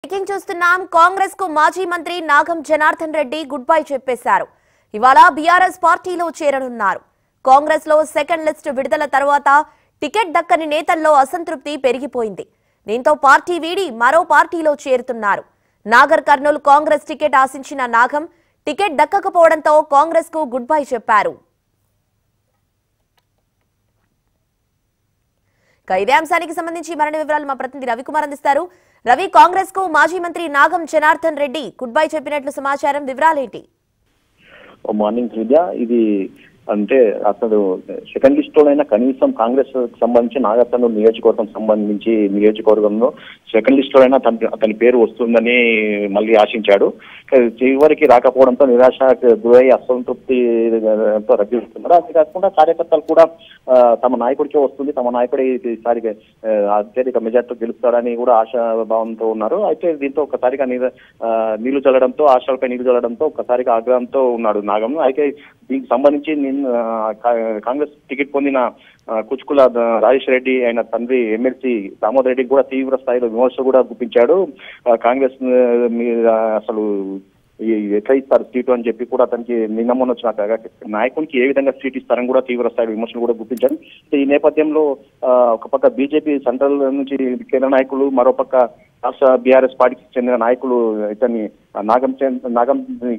Breaking చూస్తున్నాం కాంగ్రెస్ కు మాజీ మంత్రి నాగం జనార్దన్ రెడ్డి గుడ్ బై చెప్పేశారు ఇవాళ బీఆర్ఎస్ పార్టీలో చేరనున్నారు కాంగ్రెస్ లో సెకండ్ లిస్ట్ విడుదల తర్వాత టికెట్ దక్కని నేతల్లో అసంతృప్తి పెరిగిపోయింది దీంతో పార్టీ వీడి మరో పార్టీలో చేరుతున్నారు నాగర్ కర్నూల్ కాంగ్రెస్ టికెట్ ఆశించిన నాగం టికెట్ దక్కకపోవడంతో కాంగ్రెస్ కు గుడ్ బై చెప్పారు ఇక ఇదే అంశానికి సంబంధించి మరిన్ని వివరాలు మా ప్రతినిధి రవికుమార్ అందిస్తారు రవి కాంగ్రెస్ కు మాజీ మంత్రి నాగం జనార్దన్ రెడ్డి గుడ్ బై చెప్పినట్లు సమాచారం వివరాలేంటి ఓ మార్నింగ్ విద్య ఇది అంటే అతడు సెకండ్ లిస్ట్ లోనైనా కనీసం కాంగ్రెస్ కి సంబంధించి నాగర్తను నియోజకవర్గం సంబంధించి నియోజకవర్గంలో సెకండ్ లిస్ట్ లోనైనా తన అతని పేరు వస్తుందని మళ్ళీ ఆశించాడు కానీ చివరికి రాకపోవడంతో నిరాశకు గురై అసంతృప్తితో రద్దుతున్నారు అంతేకాకుండా కార్యకర్తలు కూడా ఆ, తమ నాయకుడికే వస్తుంది తమ నాయకుడి ఈసారి ఆ, అత్యధిక మెజార్టీ గెలుస్తాడని కూడా ఆశాభావంతో ఉన్నారు అయితే దీంతో ఒక్కసారిగా నీరు ఆ, నీళ్లు చల్లడంతో ఆశలపై నీళ్లు చల్లడంతో ఒక్కసారిగా ఆగ్రహంతో ఉన్నాడు నాగం అయితే దీనికి సంబంధించి నిన్న ఆ, కా- కాంగ్రెస్ టికెట్ పొందిన ఆ, కుచుకుల ద- రాజేష్ రెడ్డి ఆయన తండ్రి ఎమ్మెల్సీ దామోదర్ రెడ్డి కూడా తీవ్ర స్థాయిలో విమర్శలు కూడా గుప్పించాడు ఆ, కాంగ్రెస్ ఆ, మీద అసలు ఈ ఎట్లా ఇస్తారు సీటు అని చెప్పి కూడా అతనికి నిన్న మొన్న వచ్చిన కా- నాయకునికి ఏ విధంగా సీట్ ఇస్తారని కూడా తీవ్ర స్థాయి విమర్శలు కూడా గుర్తించారు అయితే ఈ నేపథ్యంలో ఆ, ఒక పక్క బీజేపీ సెంట్రల్ నుంచి కేంద్ర నాయకులు మరో పక్క రాష్ట్ర బీఆర్ఎస్ పార్టీకి చెందిన నాయకులు ఇతన్ని ఆ, నాగం చే- నాగం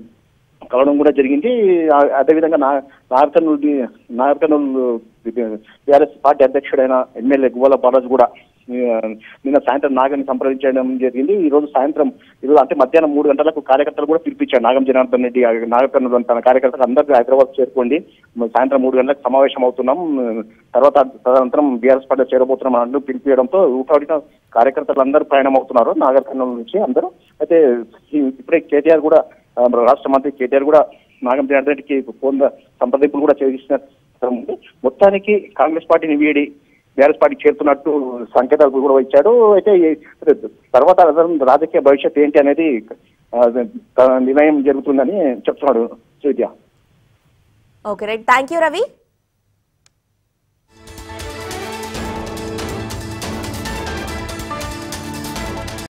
కలవడం కూడా జరిగింది ఆ- అదేవిధంగా నా నాగర్కర్నూలు నాగర్కర్నూలు బీఆర్ఎస్ పార్టీ అధ్యక్షుడైన ఎమ్మెల్యే గువ్వల బాలాజీ కూడా ఆ, నిన్న సాయంత్రం నాగని సంప్రదించడం జరిగింది ఈ రోజు సాయంత్రం ఈరోజు అంటే మధ్యాహ్నం మూడు గంటలకు కార్యకర్తలు కూడా పిలిపించారు నాగం జనార్దన్ రెడ్డి నాగకర్నూలు తన కార్యకర్తలు అందరికీ హైదరాబాద్ చేరుకోండి సాయంత్రం మూడు గంటలకు సమావేశం అవుతున్నాం తర్వాత తదనంతరం బీఆర్ఎస్ పార్టీ చేరబోతున్నాం అంటూ పిలిపించడంతో ఊటాడిన కార్యకర్తలు అందరూ ప్రయాణం అవుతున్నారు నాగర్ కర్నూలు నుంచి అందరూ అయితే ఈ- ఇప్పుడే కేటీఆర్ కూడా ఆ, మన రాష్ట్ర మంత్రి కేటీఆర్ కూడా నాగం జనార్దన్ రెడ్డికి ఫోన్ సంప్రదింపులు కూడా చేసిన ఉంది. మొత్తానికి కాంగ్రెస్ పార్టీని వీడి బీఆర్ఎస్ పార్టీ చేరుతున్నట్టు సంకేతాలు కూడా ఇచ్చాడు అయితే ఈ తర్వాత రాజకీయ భవిష్యత్ ఏంటి అనేది ఆ, నిర్ణయం జరుగుతుందని చెప్తున్నాడు Surya okay right thank you Ravi